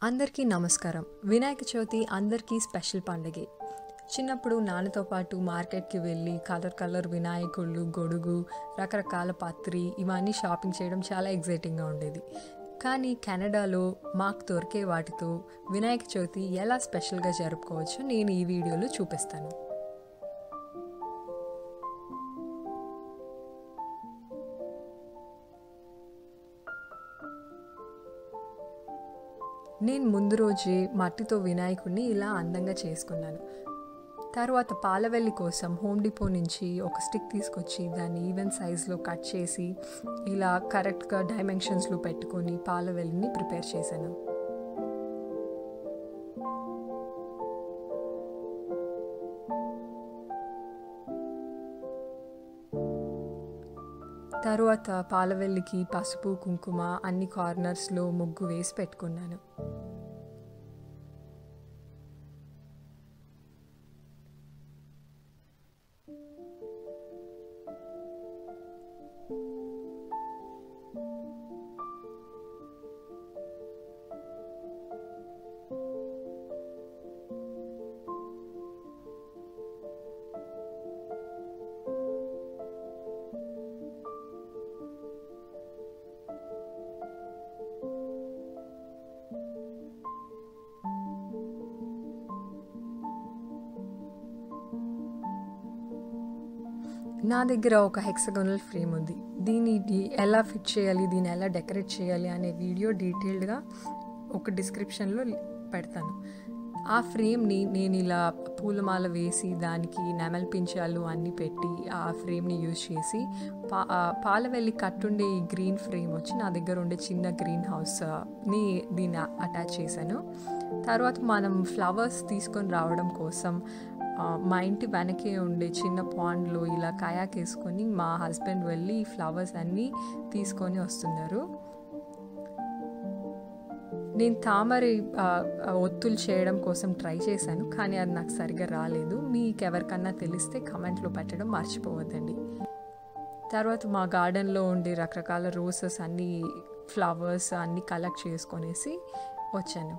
అందరికీ నమస్కారం వినాయక చవితి అందరికీ స్పెషల్ పండుగే చిన్నప్పుడు నాన్నతో పాటు మార్కెట్కి వెళ్ళి కలర్ కలర్ వినాయకుళ్ళు గొడుగు రకరకాల పత్రి ఇవన్నీ షాపింగ్ చేయడం చాలా ఎగ్జైటింగ్గా ఉండేది కానీ కెనడాలో మాకు దొరికే వాటితో వినాయక చవితి ఎలా స్పెషల్గా జరుపుకోవచ్చో నేను ఈ వీడియోలో చూపిస్తాను నేను ముందు రోజే మట్టితో వినాయకుడిని ఇలా అందంగా చేసుకున్నాను తర్వాత పాలవెల్లి కోసం హోమ్ డిపో నుంచి ఒక స్టిక్ తీసుకొచ్చి దాన్ని ఈవెన్ సైజ్లో కట్ చేసి ఇలా కరెక్ట్గా డైమెన్షన్స్లో పెట్టుకొని పాలవెల్లిని ప్రిపేర్ చేశాను తరువాత పాలవెల్లికి పసుపు కుంకుమ అన్ని కార్నర్స్లో ముగ్గు వేసి పెట్టుకున్నాను నా దగ్గర ఒక హెక్సగోనల్ ఫ్రేమ్ ఉంది దీన్ని డి- ఎలా ఫిట్ చేయాలి దీన్ని ఎలా డెకరేట్ చేయాలి అనే వీడియో డీటెయిల్డ్గా ఒక డిస్క్రిప్షన్లో పెడతాను ఆ ఫ్రేమ్ని నేను ఇలా పూలమాల వేసి దానికి నెమల్ పించాలు అన్నీ పెట్టి ఆ ఫ్రేమ్ని యూజ్ చేసి పా ఆ పాలవెల్లి కట్టుండే ఈ గ్రీన్ ఫ్రేమ్ వచ్చి నా దగ్గర ఉండే చిన్న గ్రీన్ హౌస్ని దీన్ని అటాచ్ చేశాను తర్వాత మనం ఫ్లవర్స్ తీసుకొని రావడం కోసం ఆ, మా ఇంటి వెనకే ఉండే చిన్న పాండ్లో ఇలా కయాక్ వేసుకొని మా హస్బెండ్ వెళ్ళి ఈ ఫ్లవర్స్ అన్నీ తీసుకొని వస్తున్నారు నేను తామర ఆ, ఆ, ఒత్తులు చేయడం కోసం ట్రై చేశాను కానీ అది నాకు సరిగా రాలేదు మీకు ఎవరికన్నా తెలిస్తే కమెంట్లో పెట్టడం మర్చిపోవద్దండి తర్వాత మా గార్డెన్లో ఉండే రకరకాల రోసెస్ అన్ని ఫ్లవర్స్ అన్నీ కలెక్ట్ చేసుకొనేసి వచ్చాను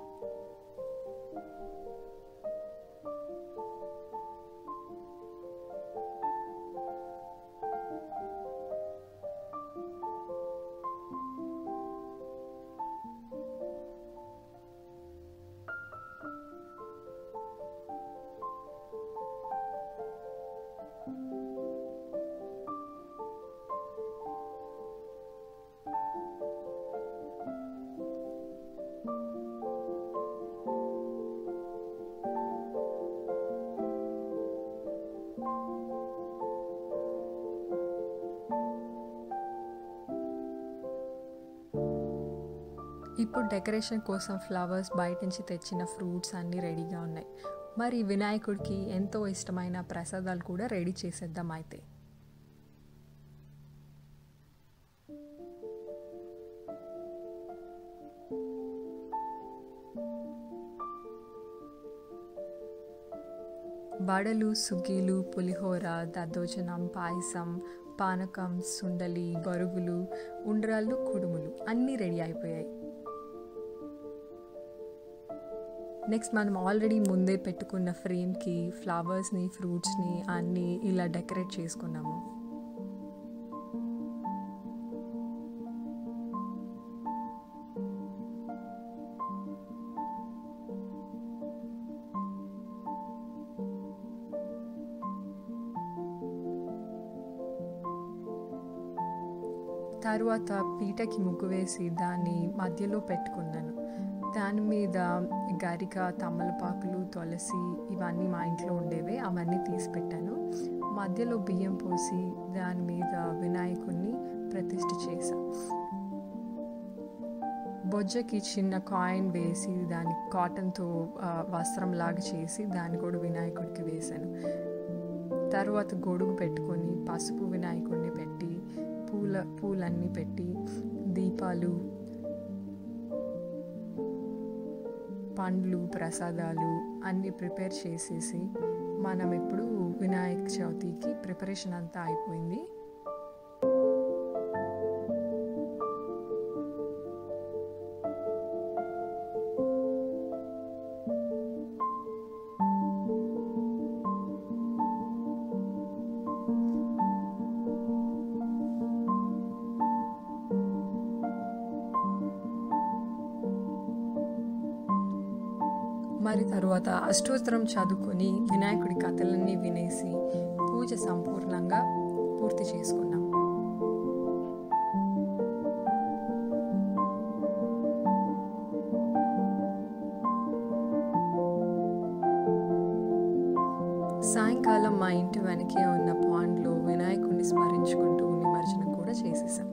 ఇప్పుడు డెకరేషన్ కోసం ఫ్లవర్స్ బయట నుంచి తెచ్చిన ఫ్రూట్స్ అన్నీ రెడీగా ఉన్నాయి మరి వినాయకుడికి ఎంతో ఇష్టమైన ప్రసాదాలు కూడా రెడీ చేసేద్దాం అయితే వడలు సుగ్గీలు పులిహోర దద్దోజనం పాయసం పానకం సుండలి బరుగులు ఉండ్రాళ్ళు కుడుములు అన్నీ రెడీ అయిపోయాయి నెక్స్ట్ మనం ఆల్రెడీ ముందే పెట్టుకున్న ఫ్రేమ్కి ఫ్లవర్స్ని ఫ్రూట్స్ని అన్నీ ఇలా డెకరేట్ చేసుకున్నాము తరువాత పీటకి ముగ్గు వేసి దాన్ని మధ్యలో పెట్టుకున్నాను దాని మీద గరిక తమలపాకులు తులసి ఇవన్నీ మా ఇంట్లో ఉండేవే అవన్నీ తీసి పెట్టాను మధ్యలో బియ్యం పోసి దాని మీద వినాయకుడిని ప్రతిష్ఠ చేశా బొజ్జకి చిన్న కాయిన్ వేసి దాన్ని కాటన్తో వస్త్రం లాగా చేసి దాన్ని కూడా వినాయకుడికి వేశాను తర్వాత గొడుగు పెట్టుకొని పసుపు వినాయకుడిని పెట్టి పూల పూలన్నీ పెట్టి దీపాలు పండ్లు ప్రసాదాలు అన్నీ ప్రిపేర్ చేసేసి మనం ఇప్పుడు వినాయక చవితికి ప్రిపరేషన్ అంతా అయిపోయింది మరి తరువాత అష్టోత్తరం చదువుకొని వినాయకుడి కథలన్నీ వినేసి పూజ సంపూర్ణంగా పూర్తి చేసుకున్నాం సాయంకాలం మా ఇంటి వెనకే ఉన్న పాండ్లో వినాయకుడిని స్మరించుకుంటూ నిమజ్జనం కూడా చేసేసాం